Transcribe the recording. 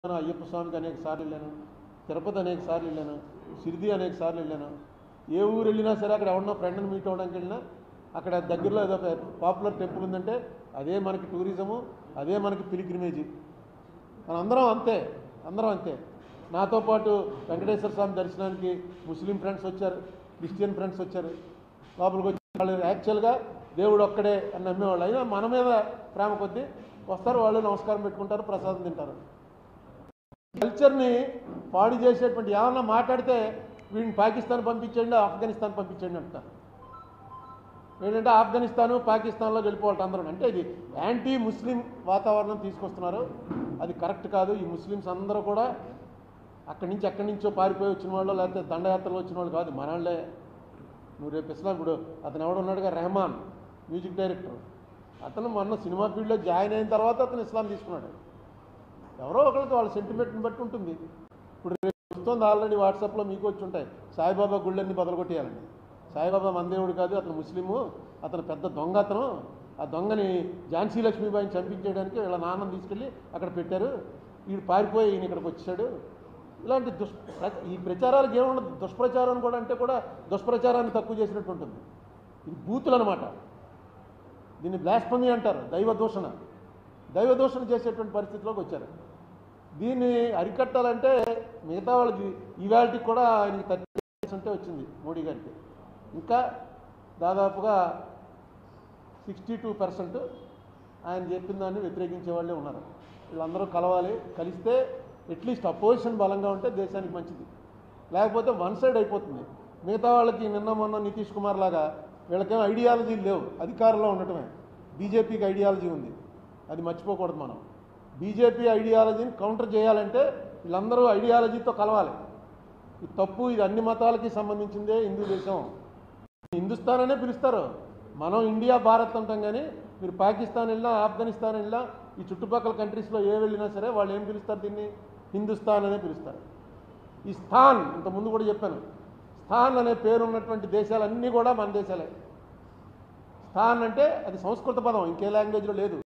వెళ్ళాను అయ్యప్ప స్వామికి అనేక సార్లు వెళ్ళాను తిరుపతి అనేక సార్లు వెళ్ళాను షిరిడి అనేక సార్లు వెళ్ళాను ఏ ఊరు వెళ్ళినా సరే అక్కడ ఎవరినో ఫ్రెండ్ని మీట్ అవ్వడానికి వెళ్ళినా అక్కడ దగ్గరలో ఏదో పాపులర్ టెంపుల్ ఉందంటే అదే మనకి టూరిజము అదే మనకి పిలిగ్రిమేజీ మన అందరం అంతే అందరం అంతే నాతో పాటు వెంకటేశ్వర స్వామి దర్శనానికి ముస్లిం ఫ్రెండ్స్ వచ్చారు క్రిస్టియన్ ఫ్రెండ్స్ వచ్చారు లోపలికి వచ్చి వాళ్ళు యాక్చువల్గా దేవుడు ఒక్కడే అని నమ్మేవాళ్ళు అయినా మన మీద ప్రేమ కొద్దీ వస్తారు వాళ్ళు నమస్కారం పెట్టుకుంటారు ప్రసాదం తింటారు కల్చర్ని పాడు చేసేటువంటి ఏమన్నా మాట్లాడితే వీడిని పాకిస్తాన్ పంపించండి ఆఫ్ఘనిస్తాన్ పంపించండి అంటారు ఏంటంటే ఆఫ్ఘనిస్తాను పాకిస్తాన్లో వెళ్ళిపోవాలి అందరూ అంటే ఇది యాంటీ ముస్లిం వాతావరణం తీసుకొస్తున్నారు అది కరెక్ట్ కాదు ఈ ముస్లిమ్స్ అందరూ కూడా అక్కడి నుంచి ఎక్కడి నుంచో పారిపోయి వచ్చిన వాళ్ళు లేకపోతే దండయాత్రలు వచ్చిన వాళ్ళు కాదు మనవాళ్ళే నువ్వు రేపు ఇస్లాం ఇప్పుడు అతను ఎవడున్నాడుగా రెహమాన్ మ్యూజిక్ డైరెక్టర్ అతను మొన్న సినిమా ఫీల్డ్లో జాయిన్ అయిన తర్వాత అతను ఇస్లాం తీసుకున్నాడు ఎవరో ఒకరికి వాళ్ళ సెంటిమెంట్ని బట్టి ఉంటుంది ఇప్పుడు రేపు వస్తుంది ఆల్రెడీ వాట్సాప్లో మీకు వచ్చి ఉంటాయి సాయిబాబా గుళ్ళన్నీ బదలగొట్టేయాలండి సాయిబాబా మందేవుడు కాదు అతను ముస్లిము అతను పెద్ద దొంగ అతను ఆ దొంగని ఝాన్సీ లక్ష్మీబాయిని చంపించేయడానికి వీళ్ళ నాన్నని తీసుకెళ్ళి అక్కడ పెట్టారు వీడు పారిపోయి ఈయన ఇక్కడికి వచ్చాడు ఇలాంటి దుష్ ప్ర- ఈ ప్రచారాలకు ఏముండదు దుష్ప్రచారం కూడా అంటే కూడా దుష్ప్రచారాన్ని తక్కువ చేసినట్టు ఉంటుంది ఇది బూతులు అనమాట దీన్ని బ్లాస్పమి అంటారు దైవ దూషణ దైవ దూషణ చేసేటువంటి పరిస్థితిలోకి వచ్చారు దీన్ని అరికట్టాలంటే మిగతా వాళ్ళకి ఇవాళకి కూడా ఆయనకి థర్టీ పర్సెంటే వచ్చింది మోడీ గారికి ఇంకా దాదాపుగా సిక్స్టీ టూ పర్సెంట్ ఆయన చెప్పిన దాన్ని వ్యతిరేకించే వాళ్ళే ఉన్నారు వీళ్ళందరూ కలవాలి కలిస్తే అట్లీస్ట్ అపోజిషన్ బలంగా ఉంటే దేశానికి మంచిది లేకపోతే వన్ సైడ్ అయిపోతుంది మిగతా వాళ్ళకి నిన్న మొన్న నితీష్ కుమార్ లాగా వీళ్ళకేం ఐడియాలజీ లేవు అధికారంలో ఉండటమే బీజేపీకి ఐడియాలజీ ఉంది అది మర్చిపోకూడదు మనం బీజేపీ ఐడియాలజీని కౌంటర్ చేయాలంటే వీళ్ళందరూ ఐడియాలజీతో కలవాలి ఇది తప్పు ఇది అన్ని మతాలకి సంబంధించిందే హిందూ దేశం హిందుస్థాన్ అనే పిలుస్తారు మనం ఇండియా భారత్ అంటాం కానీ మీరు పాకిస్తాన్ వెళ్ళినా ఆఫ్ఘనిస్తాన్ వెళ్ళినా ఈ చుట్టుపక్కల కంట్రీస్లో ఏ వెళ్ళినా సరే వాళ్ళు ఏం పిలుస్తారు దీన్ని హిందుస్థాన్ అనే పిలుస్తారు ఈ స్థాన్ ఇంత ముందు కూడా చెప్పాను స్థాన్ అనే పేరు ఉన్నటువంటి దేశాలన్నీ కూడా మన దేశాలే స్థాన్ అంటే అది సంస్కృత పదం ఇంకే లాంగ్వేజ్లో లేదు